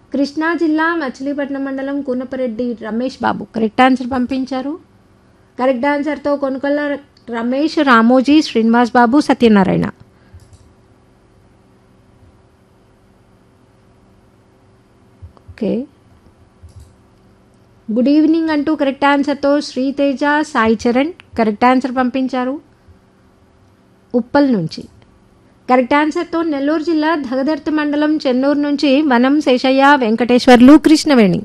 కృష్ణా జిల్లా మచిలీపట్నం మండలం Koonapareddy Ramesh Babu correct answer పంపించారు కరెక్ట్ ఆన్సర్తో Konukolla Ramesh Ramoji Srinivas Babu Satyanarayana okay good evening అంటూ కరెక్ట్ ఆన్సర్తో శ్రీతేజ సాయి చరణ్ కరెక్ట్ ఆన్సర్ పంపించారు ఉప్పల్ నుంచి కరెక్ట్ ఆన్సర్తో నెల్లూరు జిల్లా ధగదర్తి మండలం చెన్నూరు నుంచి వనం శేషయ్య వెంకటేశ్వర్లు కృష్ణవేణి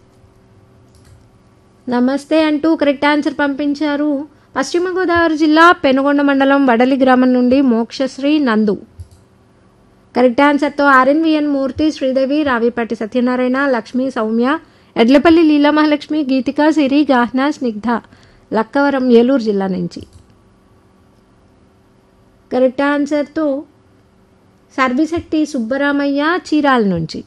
నమస్తే అంటూ కరెక్ట్ ఆన్సర్ పంపించారు పశ్చిమ గోదావరి జిల్లా పెనుగొండ మండలం వడలి గ్రామం నుండి మోక్షశ్రీ నందు కరెక్ట్ ఆన్సర్తో ఆర్ఎన్విఎన్ మూర్తి శ్రీదేవి రావిపాటి సత్యనారాయణ లక్ష్మి సౌమ్య ఎడ్లపల్లి లీలా మహాలక్ష్మి గీతిక సిరి గాహ్నా స్నిగ్ధ లక్కవరం ఏలూరు జిల్లా నుంచి కరెక్ట్ ఆన్సర్తో సర్విశెట్టి సుబ్బరామయ్య చీరాల నుంచి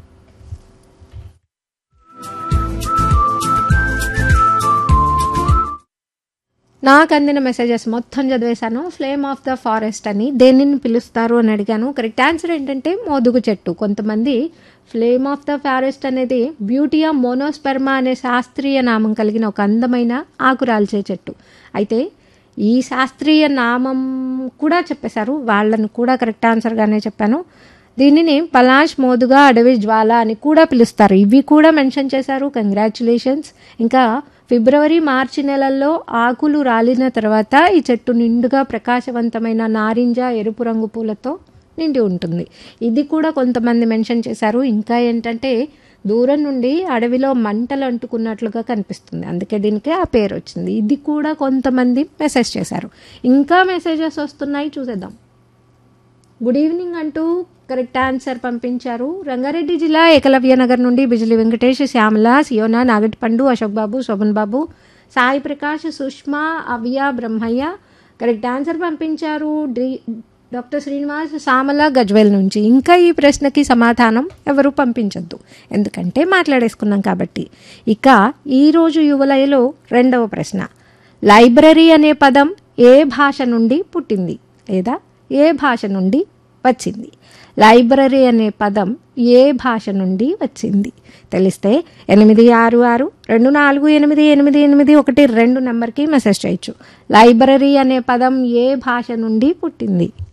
నాకు అందిన మెసేజెస్ మొత్తం చదివేశాను ఫ్లేమ్ ఆఫ్ ద ఫారెస్ట్ అని దేనిని పిలుస్తారు అని అడిగాను కరెక్ట్ ఆన్సర్ ఏంటంటే మోదుగు చెట్టు కొంతమంది ఫ్లేమ్ ఆఫ్ ద ఫారెస్ట్ అనేది బ్యూటియా మోనోస్పెర్మా అనే శాస్త్రీయ నామం కలిగిన ఒక అందమైన ఆకురాల్చే చెట్టు అయితే ఈ శాస్త్రీయ నామం కూడా చెప్పేశారు వాళ్ళను కూడా కరెక్ట్ ఆన్సర్గానే చెప్పాను దీనిని పలాష్ మోదుగా అడవి జ్వాల అని కూడా పిలుస్తారు ఇవి కూడా మెన్షన్ చేశారు కంగ్రాచులేషన్స్ ఇంకా ఫిబ్రవరి మార్చి నెలల్లో ఆకులు రాలిన తర్వాత ఈ చెట్టు నిండుగా ప్రకాశవంతమైన నారింజ ఎరుపు రంగు పూలతో నిండి ఉంటుంది ఇది కూడా కొంతమంది మెన్షన్ చేశారు ఇంకా ఏంటంటే దూరం నుండి అడవిలో మంటలు అంటుకున్నట్లుగా కనిపిస్తుంది అందుకే దీనికి ఆ పేరు వచ్చింది ఇది కూడా కొంతమంది మెసేజ్ చేశారు ఇంకా మెసేజెస్ వస్తున్నాయి చూసేద్దాం గుడ్ ఈవినింగ్ అంటూ కరెక్ట్ ఆన్సర్ పంపించారు రంగారెడ్డి జిల్లా ఏకలవ్య నగర్ నుండి బిజిలి వెంకటేష్ శ్యామల సియోనా నాగటిపండు అశోక్ బాబు శోభన్ బాబు సాయి ప్రకాష్ సుష్మా అవ్య బ్రహ్మయ్య కరెక్ట్ ఆన్సర్ పంపించారు డి డాక్టర్ శ్రీనివాస్ సామల గజ్వేల్ నుంచి ఇంకా ఈ ప్రశ్నకి సమాధానం ఎవరు పంపించొద్దు ఎందుకంటే మాట్లాడేసుకున్నాం కాబట్టి ఇక ఈరోజు యువలయలో రెండవ ప్రశ్న లైబ్రరీ అనే పదం ఏ భాష నుండి పుట్టింది లేదా ఏ భాష నుండి వచ్చింది లైబ్రరీ అనే పదం ఏ భాష నుండి వచ్చింది తెలిస్తే ఎనిమిది ఆరు ఆరు రెండు నాలుగు ఎనిమిది ఎనిమిది ఎనిమిది ఒకటి రెండు నెంబర్కి మెసేజ్ చేయొచ్చు లైబ్రరీ అనే పదం ఏ భాష నుండి పుట్టింది